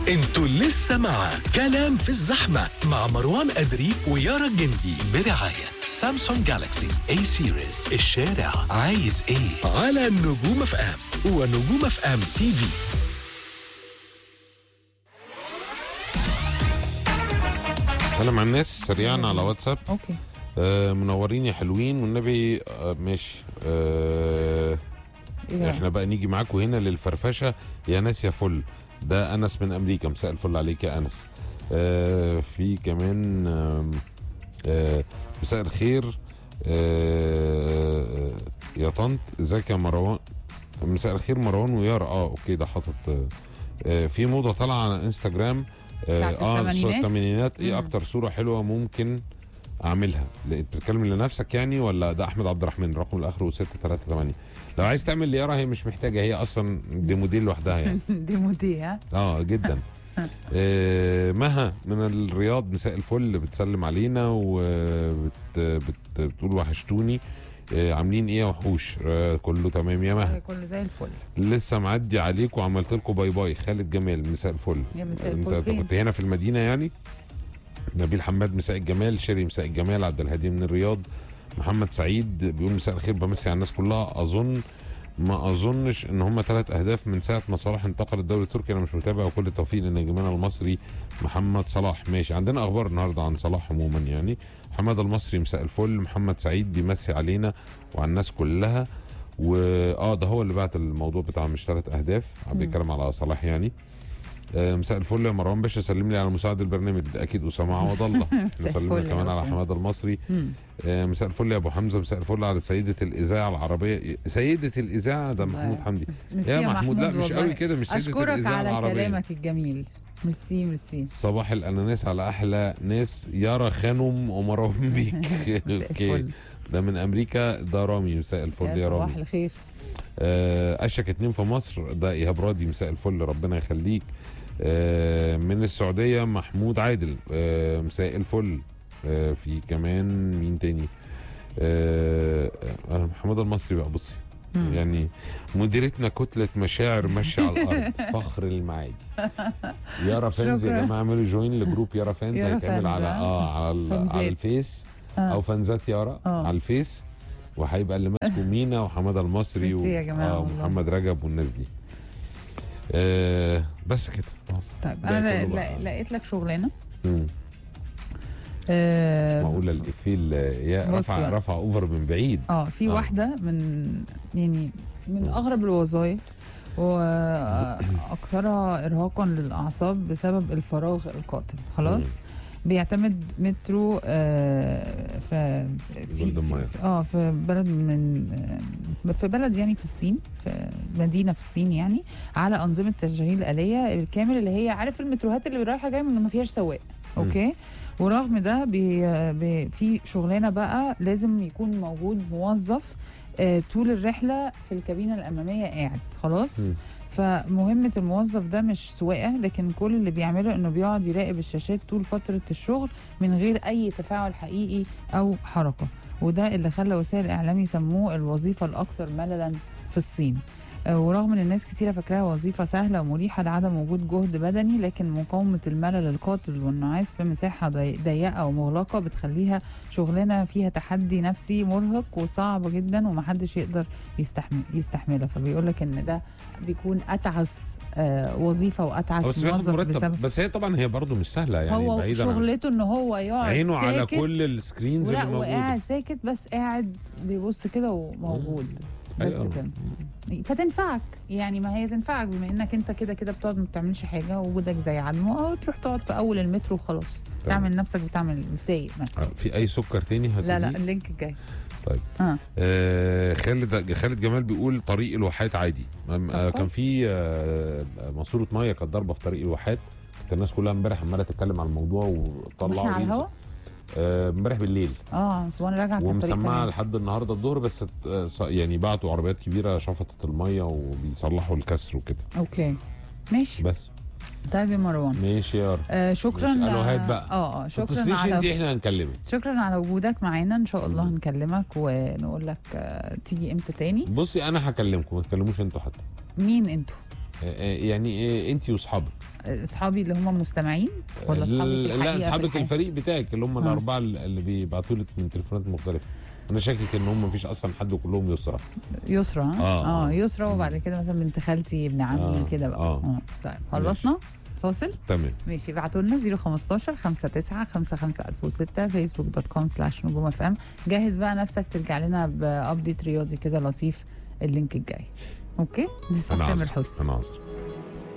انتوا لسه مع كلام في الزحمة مع مروان أدري ويارا الجندي برعاية سامسونج جالاكسي اي سيريز الشارع عايز ايه على نجوم اف ام ونجوم اف ام تي في سلام على الناس سريعا على واتساب اوكي آه منورين يا حلوين والنبي آه ماشي آه ايه ده؟ احنا بقى نيجي معاكم هنا للفرفشه يا ناس يا فل ده انس من امريكا مساء الفل عليك يا انس آه في كمان آم، آه مساء الخير آه يا طنط ازيك يا مروان مساء الخير مروان ويارا اه اوكي ده حاطط آه، آه في موضه طالعه على انستجرام بتاعت اه التمانينات؟ الثمانينات ايه مم. اكتر صوره حلوه ممكن اعملها لا، انت بتتكلم لنفسك يعني ولا ده احمد عبد الرحمن رقم الاخر 638 لو عايز تعمل ليارا هي مش محتاجه هي اصلا دي موديل لوحدها يعني دي مودي ها اه جدا آه مها من الرياض مساء الفل بتسلم علينا وبت بت بتقول وحشتوني آه عاملين ايه يا وحوش آه كله تمام يا مها كله زي الفل لسه معدي عليكم وعملت لكم باي باي خالد جمال مساء الفل يا مساء انت الفل أنت فين؟ كنت هنا في المدينه يعني نبيل حماد مساء الجمال شيري مساء الجمال عبد الهادي من الرياض محمد سعيد بيقول مساء الخير بمسي على الناس كلها اظن ما اظنش ان هم ثلاث اهداف من ساعه ما صلاح انتقل الدوري التركي انا مش متابع وكل التوفيق لنجمنا المصري محمد صلاح ماشي عندنا اخبار النهارده عن صلاح عموما يعني حماد المصري مساء الفل محمد سعيد بيمسي علينا وعلى الناس كلها واه ده هو اللي بعت الموضوع بتاع مش ثلاث اهداف بيتكلم على صلاح يعني آه، مساء الفل يا مروان باشا سلم لي على مساعد البرنامج ده اكيد اسامه عوض الله مساء سلمنا الفل يا كمان على أسامة. حماد المصري مم. آه، مساء الفل يا ابو حمزه مساء الفل على سيده الاذاعه العربيه سيده الاذاعه ده محمود حمدي مس- ميرسي يا محمود لا مش والله. قوي كده مش سيده اشكرك الاذاعه على العربيه كلامك الجميل ميرسي ميرسي صباح الاناناس على احلى ناس يارا خانم ومروان بيك مساء اوكي الفل ده من امريكا ده رامي مساء الفل يا يا صباح رامي الخير آه، اشك اتنين في مصر ده ايهاب راضي مساء الفل ربنا يخليك آه، من السعوديه محمود عادل آه، مساء الفل آه، في كمان مين تاني آه، آه، محمود المصري بقى بصي مم. يعني مديرتنا كتلة مشاعر ماشية على الأرض فخر المعادي يارا فانز يا شكراً. جماعة اعملوا جوين لجروب يارا فانز يارا هيتعمل فانز، على آه. اه على, ال- فانزات. على الفيس آه. او فانزات يارا آه. على الفيس وهيبقى اللي ماسكه مينا وحماده المصري ميرسي يا جماعة آه والله. ومحمد رجب والناس دي آه بس كده خلاص طيب باقي انا كله لا- بقى. لقيت لك شغلانه مم. آه، معقوله الافيه اللي- يا بص رفع بقى. رفع اوفر من بعيد اه في آه. واحده من يعني من اغرب الوظائف واكثرها ارهاقا للاعصاب بسبب الفراغ القاتل خلاص مم. بيعتمد مترو آه في في- جولدن ماير. في- اه في بلد من آه، في بلد يعني في الصين في مدينه في الصين يعني على انظمه تشغيل الاليه الكامل اللي هي عارف المتروهات اللي رايحه جايه من ما فيهاش سواق مم. اوكي ورغم ده بي بي في شغلانه بقى لازم يكون موجود موظف آه، طول الرحله في الكابينه الاماميه قاعد خلاص مم. فمهمة الموظف ده مش سواقة لكن كل اللي بيعمله انه بيقعد يراقب الشاشات طول فترة الشغل من غير اي تفاعل حقيقي او حركة وده اللي خلى وسائل الاعلام يسموه الوظيفة الاكثر مللا في الصين آه، ورغم ان الناس كتيرة فاكراها وظيفة سهلة ومريحة لعدم وجود جهد بدني لكن مقاومة الملل القاتل والنعاس في مساحة ضي- ضيقة ومغلقة بتخليها شغلانة فيها تحدي نفسي مرهق وصعب جدا ومحدش يقدر يستحمل يستحملها فبيقول لك ان ده بيكون اتعس آه وظيفه واتعس بس بياخد موظف مرتب بسبب بس هي طبعا هي برضو مش سهله يعني هو بعيدا عن شغلته ان هو يقعد عينه على ساكت كل السكرينز ولا اللي موجوده وقاعد ساكت بس قاعد بيبص كده وموجود بس أيوة. كده فتنفعك يعني ما هي تنفعك بما انك انت كده كده بتقعد ما بتعملش حاجه ووجودك زي عدمه او تروح تقعد في اول المترو وخلاص تعمل نفسك بتعمل سايق مثلا آه، في اي سكر تاني هتقوليه؟ لا لا اللينك الجاي طيب. اه آه خالد خالد جمال بيقول طريق الواحات عادي أم- آه طب كان في آه ماسوره ميه كانت ضاربه في طريق الواحات كانت الناس كلها امبارح عماله تتكلم على الموضوع وطلعوا واحنا على ريلز. الهوا آه، امبارح بالليل اه بس وانا راجعه كان الطريق ومسمعه تمام. لحد النهارده الظهر بس آه، ص- يعني بعتوا عربيات كبيره شفطت الميه وبيصلحوا الكسر وكده اوكي ماشي بس طيب يا مروان ماشي يا رب آه شكرا ماشي، ألوهات بقى. اه اه ما شكرا تتصليش انت على احنا هنكلمك شكرا على وجودك معانا ان شاء الله مم. هنكلمك ونقول لك آه تيجي امتى تاني بصي انا هكلمكم ما تكلموش انتوا حتى مين انتوا آه، يعني انت واصحابك اصحابي اللي هم مستمعين ولا اصحابي في لا الحقيقه اصحابك في الحياة؟ الفريق بتاعك اللي هم آه. الاربعه اللي بيبعتوا لك من تليفونات مختلفه انا شاكك ان هم مفيش اصلا حد وكلهم يسرى يسرى ها؟ آه، اه آه. يسرى وبعد كده مثلا بنت خالتي ابن عمي آه، كده بقى آه. اه طيب خلصنا فاصل تمام ماشي ابعتوا لنا 015 59 55 1006 فيسبوك دوت كوم سلاش نجوم اف ام جهز بقى نفسك ترجع لنا بابديت رياضي كده لطيف اللينك الجاي اوكي نسمع انا تامر عذر حسني انا عذر